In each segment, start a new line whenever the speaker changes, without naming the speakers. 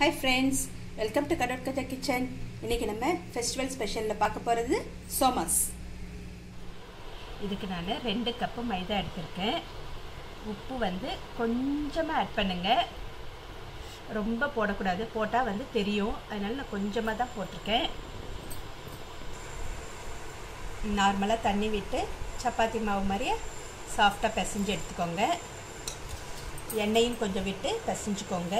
hi friends welcome to கடவுட் கஜா kitchen இன்னைக்கு நம்ம ஃபெஸ்டிவல் ஸ்பெஷலில் பார்க்க போகிறது சோமாஸ்
இதுக்கு நான் ரெண்டு கப்பு மைதா எடுத்திருக்கேன் உப்பு வந்து கொஞ்சமாக ஆட் பண்ணுங்க ரொம்ப போடக்கூடாது போட்டால் வந்து தெரியும் அதனால் நான் கொஞ்சமாக தான் போட்டிருக்கேன் நார்மலாக தண்ணி விட்டு சப்பாத்தி மாவு மாதிரியே சாஃப்டாக பிசைஞ்சு எடுத்துக்கோங்க எண்ணெயும் கொஞ்சம் விட்டு பிசைஞ்சுக்கோங்க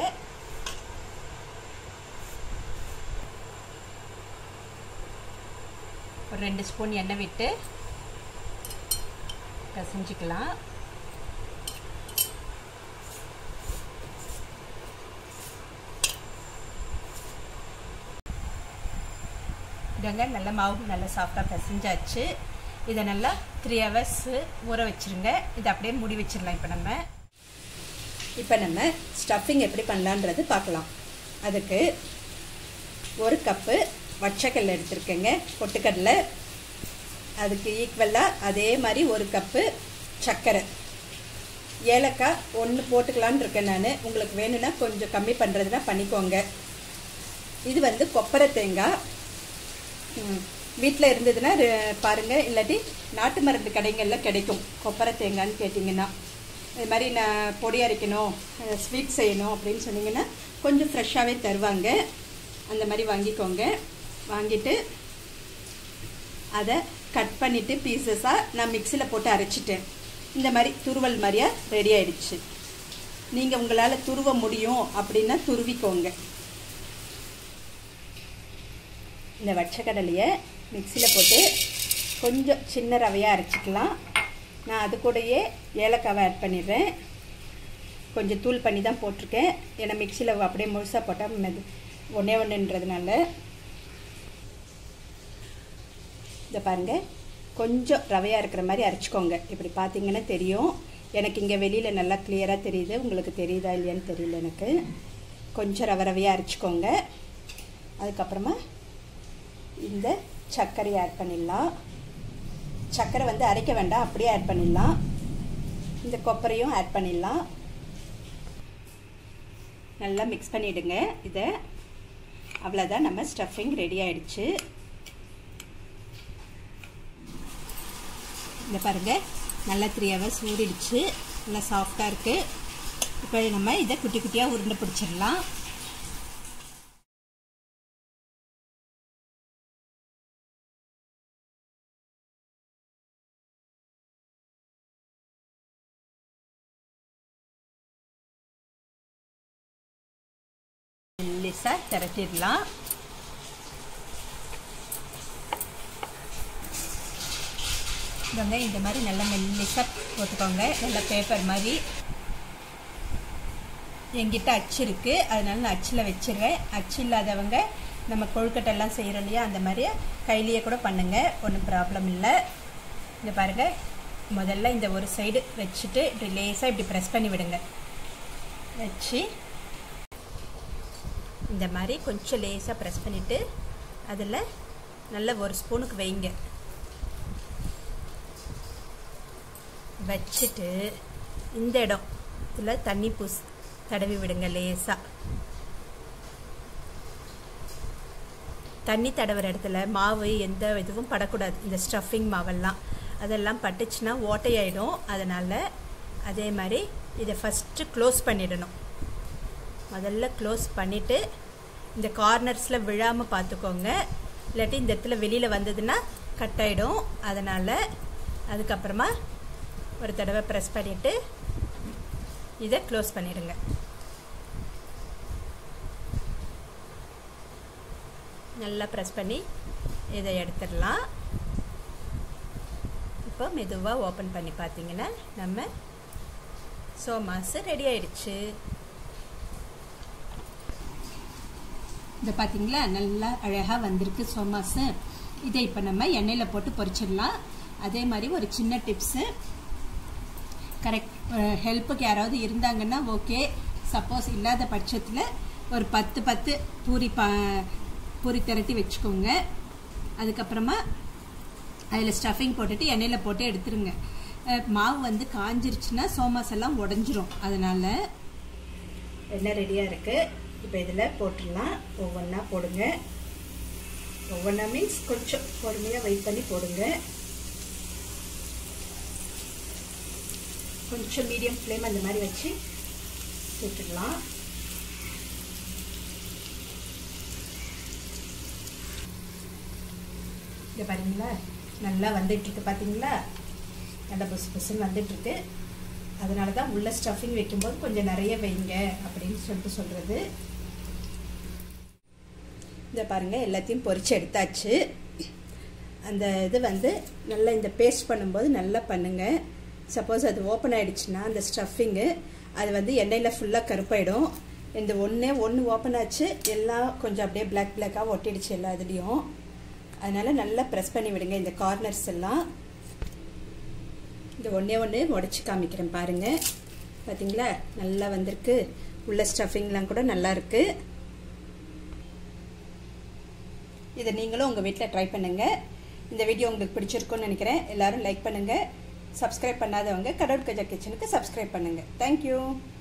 ஒரு ரெண்டு ஸ்பூன் எண்ணெய் விட்டு பிசைஞ்சிக்கலாம் இதங்க நல்ல மாவு நல்லா சாஃப்டாக பிசைஞ்சாச்சு இதை நல்லா த்ரீ ஹவர்ஸ் ஊற வச்சுருங்க இதை அப்படியே மூடி வச்சிடலாம் இப்போ நம்ம
இப்போ நம்ம ஸ்டஃபிங் எப்படி பண்ணலான்றது பார்க்கலாம் அதுக்கு ஒரு கப்பு வச்சக்கடலை எடுத்திருக்கேங்க பொட்டுக்கடலை அதுக்கு ஈக்குவலாக அதே மாதிரி ஒரு கப்பு சர்க்கரை ஏலக்காய் ஒன்று போட்டுக்கலான்னு இருக்கேன் நான் உங்களுக்கு வேணும்னா கொஞ்சம் கம்மி பண்ணுறதுனா பண்ணிக்கோங்க இது வந்து கொப்பரை தேங்காய் வீட்டில் இருந்ததுன்னா பாருங்கள் இல்லாட்டி நாட்டு மருந்து கடைகளில் கிடைக்கும் கொப்பரை தேங்காய்னு கேட்டிங்கன்னா இது மாதிரி நான் பொடி அரைக்கணும் ஸ்வீட் செய்யணும் அப்படின்னு சொன்னீங்கன்னா கொஞ்சம் ஃப்ரெஷ்ஷாகவே தருவாங்க அந்த மாதிரி வாங்கிக்கோங்க வாங்கிட்டு அதை கட் பண்ணிவிட்டு பீசஸாக நான் மிக்சியில் போட்டு அரைச்சிட்டேன் இந்த மாதிரி துருவல் மாதிரியாக ரெடி ஆயிடுச்சு நீங்கள் உங்களால் துருவ முடியும் அப்படின்னா துருவிக்கோங்க இந்த வச்சக்கடலையை மிக்சியில் போட்டு கொஞ்சம் சின்ன ரவையாக அரைச்சிக்கலாம் நான் அது கூடயே ஏலக்காவை ஆட் பண்ணிடுறேன் கொஞ்சம் தூள் பண்ணி தான் போட்டிருக்கேன் ஏன்னா மிக்சியில் அப்படியே முழுசாக போட்டால் மெது ஒன்றே ஒன்றுன்றதுனால இதை பாருங்கள் கொஞ்சம் ரவையாக இருக்கிற மாதிரி அரைச்சிக்கோங்க இப்படி பார்த்தீங்கன்னா தெரியும் எனக்கு இங்கே வெளியில் நல்லா கிளியராக தெரியுது உங்களுக்கு தெரியுதா இல்லையான்னு தெரியல எனக்கு கொஞ்சம் ரவை ரவையாக அரைச்சிக்கோங்க அதுக்கப்புறமா இந்த சர்க்கரையை ஆட் பண்ணிடலாம் சர்க்கரை வந்து அரைக்க வேண்டாம் அப்படியே ஆட் பண்ணிடலாம் இந்த கொப்பரையும் ஆட் பண்ணிடலாம் நல்லா மிக்ஸ் பண்ணிவிடுங்க இதை அவ்வளோதான் நம்ம ஸ்டஃபிங் ரெடி ஆயிடுச்சு இந்த பாருங்கள் நல்லா த்ரீ ஹவர்ஸ் ஊறிடுச்சு நல்லா சாஃப்டாக இருக்குது இப்போ நம்ம இதை குட்டி குட்டியாக உருண்டை பிடிச்சிடலாம் மெல்லிசாக திரட்டிடலாம் இவங்க இந்த மாதிரி நல்லா மெல்லிசாக போட்டுக்கோங்க நல்லா பேப்பர் மாதிரி என்கிட்ட அச்சு இருக்குது அதனால நான் அச்சில் வச்சிடுறேன் அச்சு இல்லாதவங்க நம்ம கொழுக்கட்டெல்லாம் செய்கிறோம் இல்லையா அந்த மாதிரி கையிலேயே கூட பண்ணுங்கள் ஒன்றும் ப்ராப்ளம் இல்லை இங்கே பாருங்கள் முதல்ல இந்த ஒரு சைடு வச்சுட்டு இப்படி லேசாக இப்படி ப்ரெஸ் பண்ணி விடுங்க வச்சு இந்த மாதிரி கொஞ்சம் லேசாக ப்ரெஸ் பண்ணிவிட்டு அதில் நல்ல ஒரு ஸ்பூனுக்கு வைங்க வச்சுட்டு இந்த இடம் இதில் தண்ணி பூஸ் தடவி விடுங்க லேசாக தண்ணி தடவுற இடத்துல மாவு எந்த இதுவும் படக்கூடாது இந்த ஸ்டஃபிங் மாவெல்லாம் அதெல்லாம் பட்டுச்சுன்னா ஓட்டையாயிடும் அதனால் அதே மாதிரி இதை ஃபஸ்ட்டு க்ளோஸ் பண்ணிடணும் முதல்ல க்ளோஸ் பண்ணிவிட்டு இந்த கார்னர்ஸில் விழாமல் பார்த்துக்கோங்க இல்லாட்டி இந்த இடத்துல வெளியில் வந்ததுன்னா கட் ஆகிடும் அதனால் அதுக்கப்புறமா ஒரு தடவை ப்ரெஸ் பண்ணிவிட்டு இதை க்ளோஸ் பண்ணிடுங்க நல்லா ப்ரெஸ் பண்ணி இதை எடுத்துடலாம் இப்போ மெதுவாக ஓப்பன் பண்ணி பார்த்தீங்கன்னா நம்ம சோமாஸ் ரெடி ஆயிடுச்சு
இதை பார்த்தீங்களா நல்லா அழகாக வந்திருக்கு சோமாஸு இதை இப்போ நம்ம எண்ணெயில் போட்டு பொரிச்சிடலாம் அதே மாதிரி ஒரு சின்ன டிப்ஸு கரெக்ட் ஹெல்ப்புக்கு யாராவது இருந்தாங்கன்னா ஓகே சப்போஸ் இல்லாத பட்சத்தில் ஒரு பத்து பத்து பூரி பா பூரி திரட்டி வச்சுக்கோங்க அதுக்கப்புறமா அதில் ஸ்டஃபிங் போட்டுட்டு எண்ணெயில் போட்டு எடுத்துருங்க மாவு வந்து காஞ்சிருச்சுன்னா சோமாஸ் எல்லாம் உடஞ்சிரும் அதனால்
எண்ணெய் ரெடியாக இருக்குது இப்போ இதில் போட்டுடலாம் ஒவ்வொன்றா போடுங்க ஒவ்வொன்றா மீன்ஸ் கொஞ்சம் பொறுமையாக வெயிட் பண்ணி போடுங்க கொஞ்சம் மீடியம் ஃப்ளேம் அந்த மாதிரி வச்சு சுட்டுடலாம் இதை பாருங்களா நல்லா வந்துட்டுருக்கு பார்த்தீங்களா நல்லா புசு புசுன்னு வந்துட்டுருக்கு அதனால தான் உள்ள ஸ்டஃபிங் வைக்கும்போது கொஞ்சம் நிறைய வைங்க அப்படின்னு சொல்லிட்டு சொல்கிறது இதை பாருங்கள் எல்லாத்தையும் பொரிச்சு எடுத்தாச்சு அந்த இது வந்து நல்லா இந்த பேஸ்ட் பண்ணும்போது நல்லா பண்ணுங்கள் சப்போஸ் அது ஓப்பன் ஆகிடுச்சுன்னா அந்த ஸ்டஃபிங்கு அது வந்து எண்ணெயில் ஃபுல்லாக கருப்பாயிடும் இந்த ஒன்றே ஒன்று ஓப்பன் ஆச்சு எல்லாம் கொஞ்சம் அப்படியே பிளாக் பிளாக்காக ஒட்டிடுச்சு எல்லா இதுலேயும் அதனால் நல்லா ப்ரெஸ் பண்ணி விடுங்க இந்த கார்னர்ஸ் எல்லாம் இந்த ஒன்றே ஒன்று உடச்சி காமிக்கிறேன் பாருங்கள் பார்த்தீங்களா நல்லா வந்திருக்கு உள்ள ஸ்டஃபிங்லாம் கூட நல்லா இருக்குது இதை நீங்களும் உங்கள் வீட்டில் ட்ரை பண்ணுங்கள் இந்த வீடியோ உங்களுக்கு பிடிச்சிருக்குன்னு நினைக்கிறேன் எல்லோரும் லைக் பண்ணுங்கள் சப்ஸ்கிரைப் பண்ணாதவங்க கடவுள் கஜா கிச்சனுக்கு சப்ஸ்கிரைப் பண்ணுங்கள் தேங்க்யூ